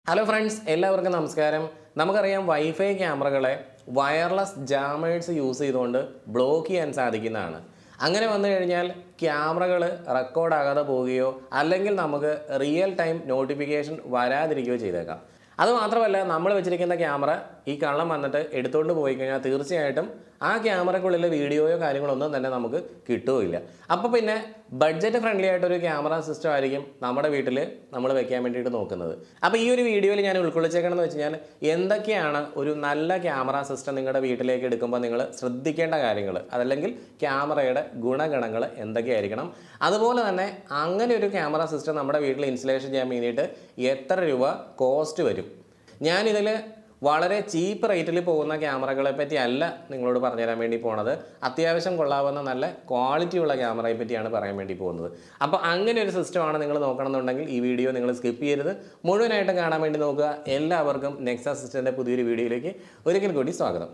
hello friends എല്ലാവർക്കും നമസ്കാരം നമുക്കറിയാം വൈഫൈ ക്യാമറകളെ വയർലെസ് ജാമേഴ്സ് യൂസ് ചെയ്തുകൊണ്ട് ബ്ലോക്ക് ചെയ്യാൻ സാധിക്കുന്നതാണ് അങ്ങനെ വന്നു കഴിഞ്ഞാൽ ക്യാമറകൾ റെക്കോർഡാകാതെ പോവുകയോ അല്ലെങ്കിൽ നമുക്ക് റിയൽ ടൈം നോട്ടിഫിക്കേഷൻ വരാതിരിക്കുകയോ ചെയ്തേക്കാം അതുമാത്രമല്ല നമ്മൾ വെച്ചിരിക്കുന്ന ക്യാമറ ഈ കള്ളം വന്നിട്ട് എടുത്തുകൊണ്ട് പോയി കഴിഞ്ഞാൽ തീർച്ചയായിട്ടും ആ ക്യാമറയ്ക്കുള്ളിലെ വീഡിയോയോ കാര്യങ്ങളോ ഒന്നും തന്നെ നമുക്ക് കിട്ടുകയില്ല അപ്പോൾ പിന്നെ ബഡ്ജറ്റ് ഫ്രണ്ട്ലി ആയിട്ടൊരു ക്യാമറ സിസ്റ്റം ആയിരിക്കും നമ്മുടെ വീട്ടിൽ നമ്മൾ വെക്കാൻ വേണ്ടിയിട്ട് നോക്കുന്നത് അപ്പോൾ ഈ ഒരു വീഡിയോയിൽ ഞാൻ ഉൾക്കൊള്ളിച്ചേക്കണമെന്ന് വെച്ച് കഴിഞ്ഞാൽ എന്തൊക്കെയാണ് ഒരു നല്ല ക്യാമറ സിസ്റ്റം നിങ്ങളുടെ വീട്ടിലേക്ക് എടുക്കുമ്പോൾ നിങ്ങൾ ശ്രദ്ധിക്കേണ്ട കാര്യങ്ങൾ അതല്ലെങ്കിൽ ക്യാമറയുടെ ഗുണഗണങ്ങൾ എന്തൊക്കെയായിരിക്കണം അതുപോലെ തന്നെ അങ്ങനെ ഒരു ക്യാമറ സിസ്റ്റം നമ്മുടെ വീട്ടിൽ ഇൻസ്റ്റലേഷൻ ചെയ്യാൻ വേണ്ടിയിട്ട് എത്ര രൂപ കോസ്റ്റ് വരും ഞാനിതിൽ വളരെ ചീപ്പ് റേറ്റിൽ പോകുന്ന ക്യാമറകളെ പറ്റി അല്ല നിങ്ങളോട് പറഞ്ഞുതരാൻ വേണ്ടി പോണത് അത്യാവശ്യം കൊള്ളാവുന്ന നല്ല ക്വാളിറ്റി ഉള്ള ക്യാമറയെ പറ്റിയാണ് പറയാൻ വേണ്ടി പോകുന്നത് അപ്പോൾ അങ്ങനെ ഒരു സിസ്റ്റമാണ് നിങ്ങൾ നോക്കണമെന്നുണ്ടെങ്കിൽ ഈ വീഡിയോ നിങ്ങൾ സ്കിപ്പ് ചെയ്യരുത് മുഴുവനായിട്ട് കാണാൻ വേണ്ടി നോക്കുക എല്ലാവർക്കും നെക്സ സിസ്റ്റൻ്റെ പുതിയൊരു വീഡിയോയിലേക്ക് ഒരിക്കൽ കൂടി സ്വാഗതം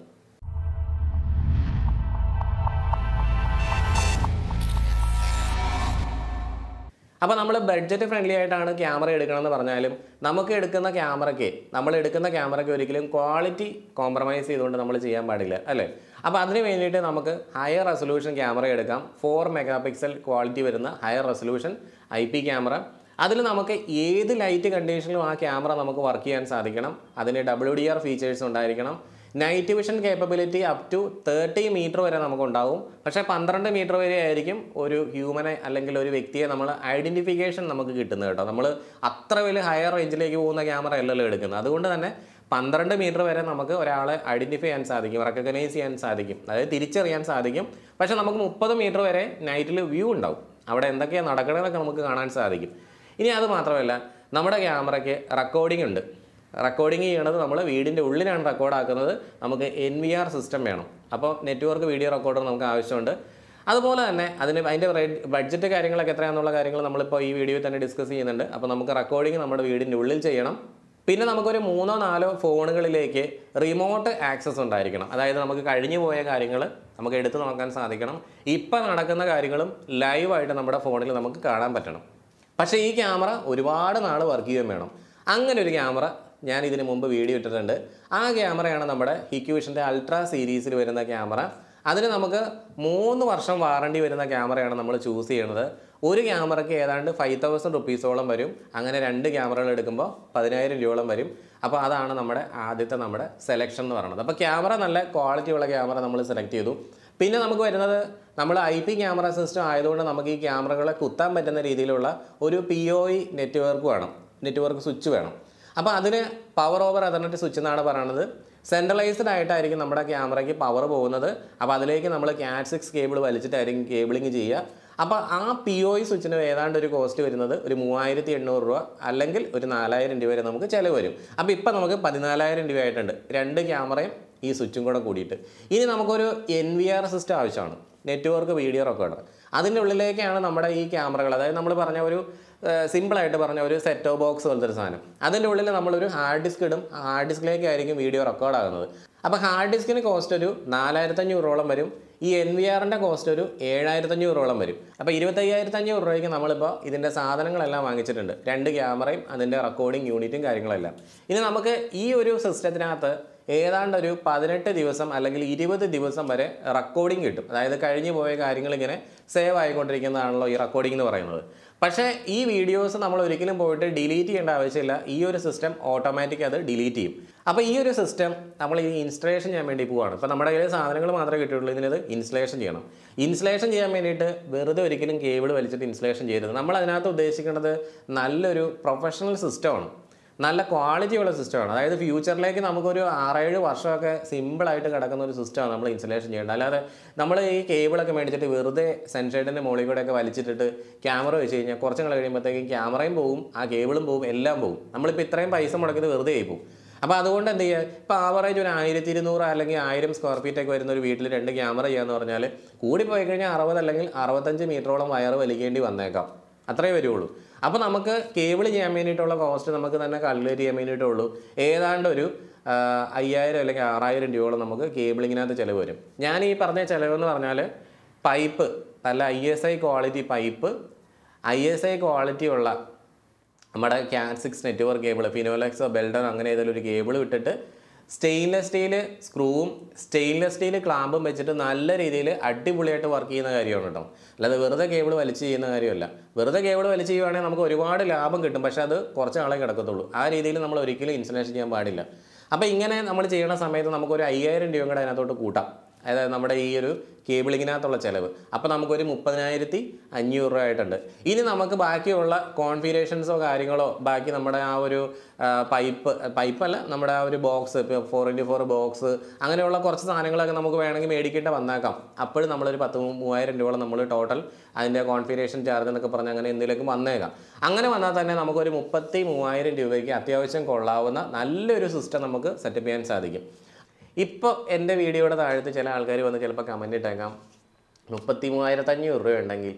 അപ്പോൾ നമ്മൾ ബഡ്ജറ്റ് ഫ്രണ്ട്ലി ആയിട്ടാണ് ക്യാമറ എടുക്കണമെന്ന് പറഞ്ഞാലും നമുക്ക് എടുക്കുന്ന ക്യാമറയ്ക്ക് നമ്മൾ എടുക്കുന്ന ക്യാമറയ്ക്ക് ഒരിക്കലും ക്വാളിറ്റി കോംപ്രമൈസ് ചെയ്തുകൊണ്ട് നമ്മൾ ചെയ്യാൻ പാടില്ല അല്ലേ അപ്പോൾ അതിന് വേണ്ടിയിട്ട് നമുക്ക് ഹയർ റെസൊല്യൂഷൻ ക്യാമറ എടുക്കാം ഫോർ മെഗാ പിക്സൽ ക്വാളിറ്റി വരുന്ന higher resolution I P camera അതിൽ നമുക്ക് ഏത് ലൈറ്റ് കണ്ടീഷനിലും ആ ക്യാമറ നമുക്ക് വർക്ക് ചെയ്യാൻ സാധിക്കണം അതിന് ഡബ്ല്യു ഡി ആർ ഫീച്ചേഴ്സ് ഉണ്ടായിരിക്കണം night vision capability up to thirty metre വരെ നമുക്കുണ്ടാവും പക്ഷേ പന്ത്രണ്ട് മീറ്റർ വരെ ആയിരിക്കും ഒരു ഹ്യൂമനെ അല്ലെങ്കിൽ ഒരു വ്യക്തിയെ നമ്മൾ ഐഡൻറ്റിഫിക്കേഷൻ നമുക്ക് കിട്ടുന്നത് കേട്ടോ നമ്മൾ അത്ര വലിയ ഹയർ റേഞ്ചിലേക്ക് പോകുന്ന ക്യാമറ അല്ലല്ലോ എടുക്കുന്നത് അതുകൊണ്ട് തന്നെ പന്ത്രണ്ട് മീറ്റർ വരെ നമുക്ക് ഒരാളെ ഐഡൻറ്റിഫൈ ചെയ്യാൻ സാധിക്കും റെക്കഗ്നൈസ് ചെയ്യാൻ സാധിക്കും അതായത് തിരിച്ചറിയാൻ സാധിക്കും പക്ഷേ നമുക്ക് മുപ്പത് മീറ്റർ വരെ നൈറ്റിൽ വ്യൂ ഉണ്ടാവും അവിടെ എന്തൊക്കെയാണ് നടക്കണതൊക്കെ നമുക്ക് കാണാൻ സാധിക്കും ഇനി അത് മാത്രമല്ല നമ്മുടെ ക്യാമറയ്ക്ക് റെക്കോർഡിംഗ് ഉണ്ട് റെക്കോർഡിംഗ് ചെയ്യണത് നമ്മൾ വീടിൻ്റെ ഉള്ളിലാണ് റെക്കോർഡ് ആക്കുന്നത് നമുക്ക് എൻ വി ആർ സിസ്റ്റം വേണം അപ്പോൾ നെറ്റ്വർക്ക് വീഡിയോ റെക്കോർഡർ നമുക്ക് ആവശ്യമുണ്ട് അതുപോലെ തന്നെ അതിന് അതിൻ്റെ ബഡ്ജറ്റ് കാര്യങ്ങളൊക്കെ എത്രയാണെന്നുള്ള കാര്യങ്ങൾ നമ്മളിപ്പോൾ ഈ വീഡിയോയിൽ തന്നെ ഡിസ്കസ് ചെയ്യുന്നുണ്ട് അപ്പോൾ നമുക്ക് റെക്കോർഡിംഗ് നമ്മുടെ വീടിൻ്റെ ഉള്ളിൽ ചെയ്യണം പിന്നെ നമുക്കൊരു മൂന്നോ നാലോ ഫോണുകളിലേക്ക് റിമോട്ട് ആക്സസ് ഉണ്ടായിരിക്കണം അതായത് നമുക്ക് കഴിഞ്ഞു പോയ കാര്യങ്ങൾ നമുക്ക് എടുത്തു നോക്കാൻ സാധിക്കണം ഇപ്പം നടക്കുന്ന കാര്യങ്ങളും ലൈവായിട്ട് നമ്മുടെ ഫോണിൽ നമുക്ക് കാണാൻ പറ്റണം പക്ഷേ ഈ ക്യാമറ ഒരുപാട് നാൾ വർക്ക് ചെയ്യുകയും വേണം അങ്ങനെ ഒരു ക്യാമറ ഞാൻ ഇതിന് മുമ്പ് വീഡിയോ ഇട്ടിട്ടുണ്ട് ആ ക്യാമറയാണ് നമ്മുടെ ഹിക്യൂഷൻ്റെ അൾട്രാ സീരീസിൽ വരുന്ന ക്യാമറ അതിന് നമുക്ക് മൂന്ന് വർഷം വാറണ്ടി വരുന്ന ക്യാമറയാണ് നമ്മൾ ചൂസ് ചെയ്യുന്നത് ഒരു ക്യാമറയ്ക്ക് ഏതാണ്ട് ഫൈവ് തൗസൻഡ് റുപ്പീസോളം വരും അങ്ങനെ രണ്ട് ക്യാമറകൾ എടുക്കുമ്പോൾ പതിനായിരം രൂപയോളം വരും അപ്പോൾ അതാണ് നമ്മുടെ ആദ്യത്തെ നമ്മുടെ സെലക്ഷൻ എന്ന് പറയുന്നത് അപ്പോൾ ക്യാമറ നല്ല ക്വാളിറ്റി ഉള്ള ക്യാമറ നമ്മൾ സെലക്ട് ചെയ്തു പിന്നെ നമുക്ക് വരുന്നത് നമ്മൾ ഐ പി ക്യാമറ സിസ്റ്റം ആയതുകൊണ്ട് നമുക്ക് ഈ ക്യാമറകളെ കുത്താൻ പറ്റുന്ന രീതിയിലുള്ള ഒരു പി ഒ ഇ നെറ്റ്വർക്ക് വേണം നെറ്റ്വർക്ക് സ്വിച്ച് വേണം അപ്പോൾ അതിന് പവർ ഓവർ അതർനെറ്റ് സ്വിച്ച് എന്നാണ് പറയുന്നത് സെൻട്രലൈസ്ഡ് ആയിട്ടായിരിക്കും നമ്മുടെ ക്യാമറയ്ക്ക് പവർ പോകുന്നത് അപ്പോൾ അതിലേക്ക് നമ്മൾ ക്യാറ്റ് സിക്സ് കേബിൾ വലിച്ചിട്ടായിരിക്കും കേബിളിങ് ചെയ്യുക അപ്പോൾ ആ പി ഒ ഇ സ്വിച്ചിന് ഏതാണ്ട് ഒരു കോസ്റ്റ് വരുന്നത് ഒരു മൂവായിരത്തി എണ്ണൂറ് രൂപ അല്ലെങ്കിൽ ഒരു നാലായിരം രൂപ വരെ നമുക്ക് ചിലവ് വരും അപ്പോൾ ഇപ്പം നമുക്ക് പതിനാലായിരം രൂപ ആയിട്ടുണ്ട് രണ്ട് ക്യാമറയും ഈ സ്വിച്ചും കൂടെ കൂടിയിട്ട് ഇനി നമുക്കൊരു എൻ വി ആർ സിസ്റ്റം ആവശ്യമാണ് നെറ്റ്വർക്ക് വീഡിയോ റെക്കോർഡർ അതിൻ്റെ ഉള്ളിലേക്കാണ് നമ്മുടെ ഈ ക്യാമറകൾ അതായത് നമ്മൾ പറഞ്ഞ ഒരു സിമ്പിളായിട്ട് പറഞ്ഞ ഒരു സെറ്റോ ബോക്സ് പോലത്തെ ഒരു സാധനം അതിൻ്റെ ഉള്ളിൽ നമ്മളൊരു ഹാർഡ് ഡിസ്ക് ഇടും ആ ഹാർഡ് ഡിസ്കിലേക്കായിരിക്കും വീഡിയോ റെക്കോർഡ് ആകുന്നത് അപ്പോൾ ഹാർഡ് ഡിസ്കിന് കോസ്റ്റ് ഒരു നാലായിരത്തഞ്ഞൂറോളം വരും ഈ എൻ വി ആറിൻ്റെ കോസ്റ്റ് ഒരു ഏഴായിരത്തഞ്ഞൂറോളം വരും അപ്പോൾ ഇരുപത്തയ്യായിരത്തഞ്ഞൂറ് രൂപയ്ക്ക് നമ്മളിപ്പോൾ ഇതിൻ്റെ സാധനങ്ങളെല്ലാം വാങ്ങിച്ചിട്ടുണ്ട് രണ്ട് ക്യാമറയും അതിൻ്റെ റെക്കോർഡിംഗ് യൂണിറ്റും കാര്യങ്ങളെല്ലാം ഇനി നമുക്ക് ഈ ഒരു സിസ്റ്റത്തിനകത്ത് ഏതാണ്ട് ഒരു പതിനെട്ട് ദിവസം അല്ലെങ്കിൽ ഇരുപത് ദിവസം വരെ റെക്കോർഡിംഗ് കിട്ടും അതായത് കഴിഞ്ഞു പോയ കാര്യങ്ങൾ ഇങ്ങനെ സേവ് ആയിക്കൊണ്ടിരിക്കുന്നതാണല്ലോ ഈ റെക്കോർഡിംഗ് എന്ന് പറയുന്നത് പക്ഷേ ഈ വീഡിയോസ് നമ്മൾ ഒരിക്കലും പോയിട്ട് ഡിലീറ്റ് ചെയ്യേണ്ട ആവശ്യമില്ല ഈ ഒരു സിസ്റ്റം ഓട്ടോമാറ്റിക് അത് ഡിലീറ്റ് ചെയ്യും അപ്പോൾ ഈ ഒരു സിസ്റ്റം നമ്മൾ ഈ ഇൻസ്റ്റലേഷൻ ചെയ്യാൻ വേണ്ടി പോവുകയാണ് ഇപ്പോൾ നമ്മുടെ കയ്യിൽ സാധനങ്ങൾ മാത്രമേ കിട്ടുള്ളൂ ഇതിനത് ഇൻസ്റ്റലേഷൻ ചെയ്യണം ഇൻസ്റ്റലേഷൻ ചെയ്യാൻ വേണ്ടിയിട്ട് വെറുതെ ഒരിക്കലും കേബിൾ വലിച്ചിട്ട് ഇൻസ്റ്റലേഷൻ ചെയ്യരുത് നമ്മൾ അതിനകത്ത് ഉദ്ദേശിക്കുന്നത് നല്ലൊരു പ്രൊഫഷണൽ സിസ്റ്റമാണ് നല്ല ക്വാളിറ്റി ഉള്ള സിസ്റ്റമാണ് അതായത് ഫ്യൂച്ചറിലേക്ക് നമുക്കൊരു ആറേഴ് വർഷമൊക്കെ സിമ്പിളായിട്ട് കിടക്കുന്ന ഒരു സിസ്റ്റമാണ് നമ്മൾ ഇൻസ്റ്റലേഷൻ ചെയ്യേണ്ടത് അല്ലാതെ നമ്മൾ ഈ കേബിളൊക്കെ മേടിച്ചിട്ട് വെറുതെ സെൻസൈഡിൻ്റെ മുകളിൽ കൂടെയൊക്കെ വലിച്ചിട്ടിട്ട് ക്യാമറ വെച്ച് കഴിഞ്ഞാൽ കുറച്ച് നാൾ കഴിയുമ്പോഴത്തേക്കും ക്യാമറയും പോവും ആ കേബിളും പോവും എല്ലാം പോവും നമ്മളിപ്പോൾ ഇത്രയും പൈസ മുടക്കിയത് വെറുതെ ആയി പോകും അപ്പോൾ അതുകൊണ്ട് എന്ത് ചെയ്യുക ഇപ്പോൾ ആവറേജ് ഒരു ആയിരത്തി ഇരുന്നൂറ് അല്ലെങ്കിൽ ആയിരം സ്ക്വയർ ഫീറ്റ് ഒക്കെ വരുന്ന ഒരു വീട്ടിൽ രണ്ട് ക്യാമറ ചെയ്യാന്ന് പറഞ്ഞാൽ കൂടി പോയി കഴിഞ്ഞാൽ അറുപത് അല്ലെങ്കിൽ അറുപത്തഞ്ച് മീറ്ററോളം വയർ വലിക്കേണ്ടി വന്നേക്കാം അത്രേ വരുള്ളൂ അപ്പോൾ നമുക്ക് കേബിൾ ചെയ്യാൻ വേണ്ടിയിട്ടുള്ള കോസ്റ്റ് നമുക്ക് തന്നെ കാൽക്കുലേറ്റ് ചെയ്യാൻ വേണ്ടിയിട്ടുള്ളൂ ഏതാണ്ട് ഒരു ആ, അയ്യായിരം അല്ലെങ്കിൽ ആറായിരം രൂപയോളം നമുക്ക് കേബിളിങ്ങിനകത്ത് ചിലവ് വരും ഞാൻ ഈ പറഞ്ഞ ചിലവെന്ന് പറഞ്ഞാൽ പൈപ്പ് നല്ല I S I quality pipe I S I quality ഉള്ള നമ്മുടെ ക്യാൻ സിക്സ് നെറ്റ്വർക്ക് കേബിൾ ഫിനോലെക്സോ ബെൽഡോ അങ്ങനെ ഏതെങ്കിലും ഒരു കേബിൾ വിട്ടിട്ട് സ്റ്റെയിൻലെസ് സ്റ്റീൽ സ്ക്രൂവും സ്റ്റെയിൻലെസ് സ്റ്റീൽ ക്ലാമ്പും വെച്ചിട്ട് നല്ല രീതിയിൽ അടിപൊളിയായിട്ട് വർക്ക് ചെയ്യുന്ന കാര്യമാണ് കേട്ടോ അല്ലാതെ വെറുതെ കേബിൾ വലിച്ച് ചെയ്യുന്ന കാര്യമല്ല വെറുതെ കേബിൾ വലിച്ച് ചെയ്യുവാണെങ്കിൽ നമുക്ക് ഒരുപാട് ലാഭം കിട്ടും പക്ഷേ അത് കുറച്ച് നാളെ കിടക്കത്തുള്ളൂ ആ രീതിയിൽ നമ്മൾ ഒരിക്കലും ഇൻസ്റ്റലേഷൻ ചെയ്യാൻ പാടില്ല അപ്പോൾ ഇങ്ങനെ നമ്മൾ ചെയ്യുന്ന സമയത്ത് നമുക്കൊരു അയ്യായിരം രൂപയും കൂടെ അതിനകത്തോട്ട് കൂട്ടാം അതായത് നമ്മുടെ ഈ ഒരു കേബിളിങ്ങിനകത്തുള്ള ചിലവ് അപ്പോൾ നമുക്കൊരു മുപ്പതിനായിരത്തി അഞ്ഞൂറ് രൂപ ആയിട്ടുണ്ട് ഇനി നമുക്ക് ബാക്കിയുള്ള കോൺഫിഗറേഷൻസോ കാര്യങ്ങളോ ബാക്കി നമ്മുടെ ആ ഒരു ആ, പൈപ്പ് പൈപ്പല്ല നമ്മുടെ ആ ഒരു ബോക്സ് ഇപ്പോൾ ഫോർ ഇൻറ്റു ഫോർ ബോക്സ് അങ്ങനെയുള്ള കുറച്ച് സാധനങ്ങളൊക്കെ നമുക്ക് വേണമെങ്കിൽ മേടിക്കേണ്ട വന്നേക്കാം അപ്പോഴും നമ്മളൊരു പത്ത് മൂ- മൂവായിരം രൂപ നമ്മൾ ടോട്ടൽ അതിൻ്റെ കോൺഫിഗറേഷൻ ചാർജ് എന്നൊക്കെ പറഞ്ഞ് അങ്ങനെ എന്തെങ്കിലുമൊക്കെ വന്നേക്കാം അങ്ങനെ വന്നാൽ തന്നെ നമുക്കൊരു മുപ്പത്തി മൂവായിരം രൂപയ്ക്ക് അത്യാവശ്യം കൊള്ളാവുന്ന നല്ലൊരു സിസ്റ്റം നമുക്ക് സെറ്റപ്പ് ചെയ്യാൻ സാധിക്കും ഇപ്പോൾ എൻ്റെ വീഡിയോയുടെ താഴത്ത് ചില ആൾക്കാർ വന്ന് ചിലപ്പോൾ കമൻറ്റ് ഇട്ടേക്കാം മുപ്പത്തി മൂവായിരത്തി അഞ്ഞൂറ് രൂപ ഉണ്ടെങ്കിൽ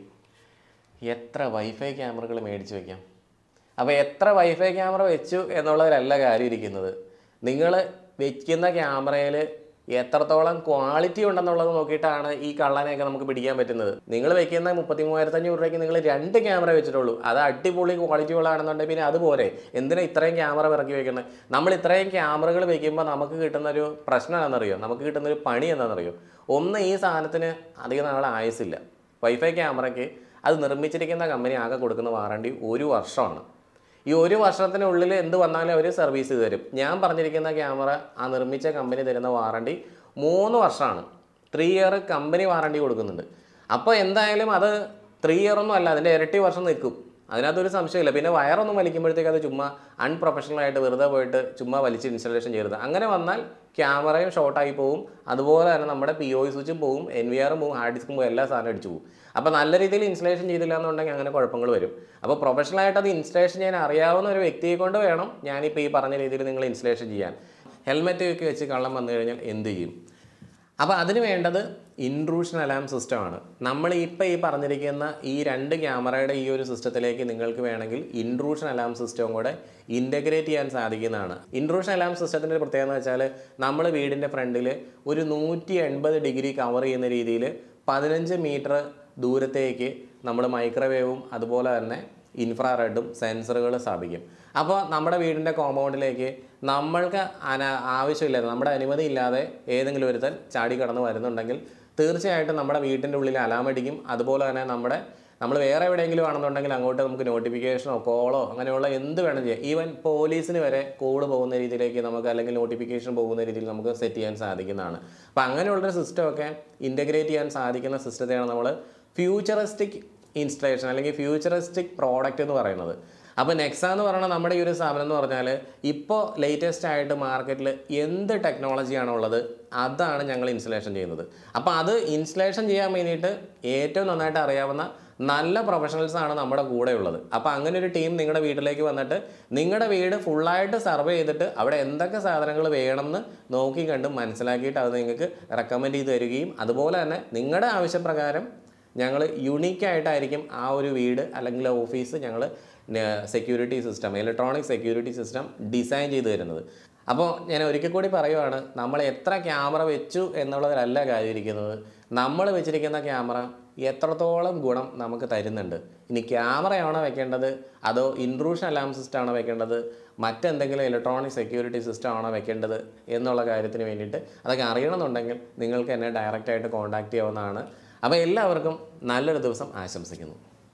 എത്ര വൈഫൈ ക്യാമറകൾ മേടിച്ച് വയ്ക്കാം അപ്പോൾ എത്ര വൈഫൈ ക്യാമറ വെച്ചു എന്നുള്ളതിലല്ല കാര്യം ഇരിക്കുന്നത് നിങ്ങൾ വെക്കുന്ന ക്യാമറയിൽ എത്രത്തോളം ക്വാളിറ്റി ഉണ്ടെന്നുള്ളത് നോക്കിയിട്ടാണ് ഈ കള്ളനെയൊക്കെ നമുക്ക് പിടിക്കാൻ പറ്റുന്നത് നിങ്ങൾ വെക്കുന്ന മുപ്പത്തി മൂവായിരത്തി അഞ്ഞൂറ് രൂപയ്ക്ക് നിങ്ങൾ രണ്ട് ക്യാമറ വെച്ചിട്ടുള്ളൂ അത് അടിപൊളി ക്വാളിറ്റി ഉള്ളതാണെന്നുണ്ടെങ്കിൽ പിന്നെ അതുപോലെ എന്തിനാ ഇത്രയും ക്യാമറ ഇറക്കി വെക്കുന്നത് നമ്മൾ ഇത്രയും ക്യാമറകൾ വെക്കുമ്പോൾ നമുക്ക് കിട്ടുന്ന ഒരു പ്രശ്നം എന്താണെന്നറിയോ നമുക്ക് കിട്ടുന്ന ഒരു പണി എന്താണെന്നറിയോ ഒന്ന് ഈ സാധനത്തിന് അധികം നാളെ ആയുസില്ല വൈഫൈ ക്യാമറയ്ക്ക് അത് നിർമ്മിച്ചിരിക്കുന്ന കമ്പനി ആകെ കൊടുക്കുന്ന വാറണ്ടി ഒരു വർഷമാണ് ഈ ഒരു വർഷത്തിനുള്ളിൽ എന്ത് വന്നാലും അവർ സർവീസ് തരും ഞാൻ പറഞ്ഞിരിക്കുന്ന ക്യാമറ ആ നിർമ്മിച്ച കമ്പനി തരുന്ന വാറണ്ടി മൂന്ന് വർഷമാണ് ത്രീ ഇയർ കമ്പനി വാറണ്ടി കൊടുക്കുന്നുണ്ട് അപ്പോൾ എന്തായാലും അത് ത്രീ ഇയർ ഒന്നും അല്ല അതിൻ്റെ ഇരട്ടി വർഷം നിൽക്കും അതിനകത്തൊരു സംശയമില്ല പിന്നെ വയറൊന്നും വലിക്കുമ്പോഴത്തേക്ക് അത് ചുമ്മാ അൺപ്രൊഫഷണൽ ആയിട്ട് വെറുതെ പോയിട്ട് ചുമ്മാ വലിച്ച് ഇൻസ്റ്റലേഷൻ ചെയ്യരുത് അങ്ങനെ വന്നാൽ ക്യാമറയും ഷോർട്ടായി പോകും അതുപോലെ തന്നെ നമ്മുടെ പി ഒ സ്വിച്ചും പോകും എൻ വി ആറും പോകും ഹാർഡ് ഡിസ്കും പോകും എല്ലാ സാധനവും അടിച്ചു പോകും അപ്പോൾ നല്ല രീതിയിൽ ഇൻസ്റ്റലേഷൻ ചെയ്തില്ല എന്നുണ്ടെങ്കിൽ അങ്ങനെ കുഴപ്പങ്ങൾ വരും അപ്പോൾ പ്രൊഫഷണൽ ആയിട്ട് അത് ഇൻസ്റ്റലേഷൻ ചെയ്യാൻ അറിയാവുന്ന ഒരു വ്യക്തിയെ കൊണ്ട് വേണം ഞാനിപ്പോൾ ഈ പറഞ്ഞ രീതിയിൽ നിങ്ങൾ ഇൻസ്റ്റലേഷൻ ചെയ്യാൻ ഹെൽമെറ്റ് ഒക്കെ വെച്ച് കള്ളം വന്നു കഴിഞ്ഞാൽ എന്ത് ചെയ്യും അപ്പോൾ അതിന് വേണ്ടത് ഇൻട്രൂഷൻ അലാം സിസ്റ്റമാണ് നമ്മൾ ഇപ്പോൾ ഈ പറഞ്ഞിരിക്കുന്ന ഈ രണ്ട് ക്യാമറയുടെ ഈ ഒരു സിസ്റ്റത്തിലേക്ക് നിങ്ങൾക്ക് വേണമെങ്കിൽ ഇൻട്രൂഷൻ അലാം സിസ്റ്റവും കൂടെ ഇൻ്റഗ്രേറ്റ് ചെയ്യാൻ സാധിക്കുന്നതാണ് ഇൻട്രൂഷൻ അലാം സിസ്റ്റത്തിൻ്റെ ഒരു പ്രത്യേകത എന്ന് വെച്ചാൽ നമ്മൾ വീടിൻ്റെ ഫ്രണ്ടിൽ ഒരു നൂറ്റി എൺപത് ഡിഗ്രി കവർ ചെയ്യുന്ന രീതിയിൽ പതിനഞ്ച് മീറ്റർ ദൂരത്തേക്ക് നമ്മൾ മൈക്രോവേവും അതുപോലെ തന്നെ ഇൻഫ്രാറെഡും സെൻസറുകൾ സ്ഥാപിക്കും അപ്പോൾ നമ്മുടെ വീടിൻ്റെ കോമ്പൗണ്ടിലേക്ക് നമ്മൾക്ക് അന ആവശ്യമില്ലാതെ നമ്മുടെ അനുമതി ഇല്ലാതെ ഏതെങ്കിലും ഒരുത്തൻ ചാടി കടന്ന് വരുന്നുണ്ടെങ്കിൽ തീർച്ചയായിട്ടും നമ്മുടെ വീട്ടിൻ്റെ ഉള്ളിൽ അലാം അടിക്കും അതുപോലെ തന്നെ നമ്മുടെ നമ്മൾ വേറെ എവിടെയെങ്കിലും ആണെന്നുണ്ടെങ്കിൽ അങ്ങോട്ട് നമുക്ക് നോട്ടിഫിക്കേഷനോ കോളോ അങ്ങനെയുള്ള എന്ത് വേണം ചെയ്യാം ഈവൻ പോലീസിന് വരെ കോള് പോകുന്ന രീതിയിലേക്ക് നമുക്ക് അല്ലെങ്കിൽ നോട്ടിഫിക്കേഷൻ പോകുന്ന രീതിയിൽ നമുക്ക് സെറ്റ് ചെയ്യാൻ സാധിക്കുന്നതാണ് അപ്പോൾ അങ്ങനെയുള്ളൊരു സിസ്റ്റമൊക്കെ ഇൻ്റഗ്രേറ്റ് ചെയ്യാൻ സാധിക്കുന്ന സിസ്റ്റത്തെയാണ് നമ്മൾ ഫ്യൂച്ചറിസ്റ്റിക് ഇൻസ്റ്റലേഷൻ അല്ലെങ്കിൽ ഫ്യൂച്ചറിസ്റ്റിക് പ്രോഡക്റ്റ് എന്ന് പറയുന്നത് അപ്പോൾ നെക്സ എന്ന് പറയുന്ന നമ്മുടെ ഈ ഒരു സ്ഥാപനം എന്ന് പറഞ്ഞാൽ ഇപ്പോൾ ലേറ്റസ്റ്റ് ആയിട്ട് മാർക്കറ്റിൽ എന്ത് ടെക്നോളജിയാണോ ഉള്ളത് അതാണ് ഞങ്ങൾ ഇൻസ്റ്റലേഷൻ ചെയ്യുന്നത് അപ്പോൾ അത് ഇൻസ്റ്റലേഷൻ ചെയ്യാൻ വേണ്ടിയിട്ട് ഏറ്റവും നന്നായിട്ട് അറിയാവുന്ന നല്ല പ്രൊഫഷണൽസ് ആണ് നമ്മുടെ കൂടെ ഉള്ളത് അപ്പോൾ അങ്ങനെ ഒരു ടീം നിങ്ങളുടെ വീട്ടിലേക്ക് വന്നിട്ട് നിങ്ങളുടെ വീട് ഫുള്ളായിട്ട് സർവേ ചെയ്തിട്ട് അവിടെ എന്തൊക്കെ സാധനങ്ങൾ വേണമെന്ന് നോക്കി കണ്ട് മനസ്സിലാക്കിയിട്ട് അത് നിങ്ങൾക്ക് റെക്കമെൻഡ് ചെയ്ത് തരികയും അതുപോലെ തന്നെ നിങ്ങളുടെ ആവശ്യപ്രകാരം ഞങ്ങൾ യുണീക്കായിട്ടായിരിക്കും ആ ഒരു വീട് അല്ലെങ്കിൽ ഓഫീസ് ഞങ്ങൾ security system electronic security system design ചെയ്ത് തരുന്നത് അപ്പോൾ ഞാൻ ഒരിക്കൽ കൂടി പറയുവാണ് നമ്മൾ എത്ര ക്യാമറ വെച്ചു എന്നുള്ളതിലല്ല കാര്യം ഇരിക്കുന്നത് നമ്മൾ വെച്ചിരിക്കുന്ന ക്യാമറ എത്രത്തോളം ഗുണം നമുക്ക് തരുന്നുണ്ട് ഇനി ക്യാമറയാണോ വെക്കേണ്ടത് അതോ ഇൻട്രൂഷൻ അലാം സിസ്റ്റം ആണോ വെക്കേണ്ടത് മറ്റെന്തെങ്കിലും ഇലക്ട്രോണിക് സെക്യൂരിറ്റി സിസ്റ്റം ആണോ വെക്കേണ്ടത് എന്നുള്ള കാര്യത്തിന് വേണ്ടിയിട്ട് അതൊക്കെ അറിയണമെന്നുണ്ടെങ്കിൽ നിങ്ങൾക്ക് എന്നെ ഡയറക്റ്റായിട്ട് കോൺടാക്റ്റ് ചെയ്യാവുന്നതാണ് അപ്പോൾ എല്ലാവർക്കും നല്ലൊരു ദിവസം ആശംസിക്കുന്നു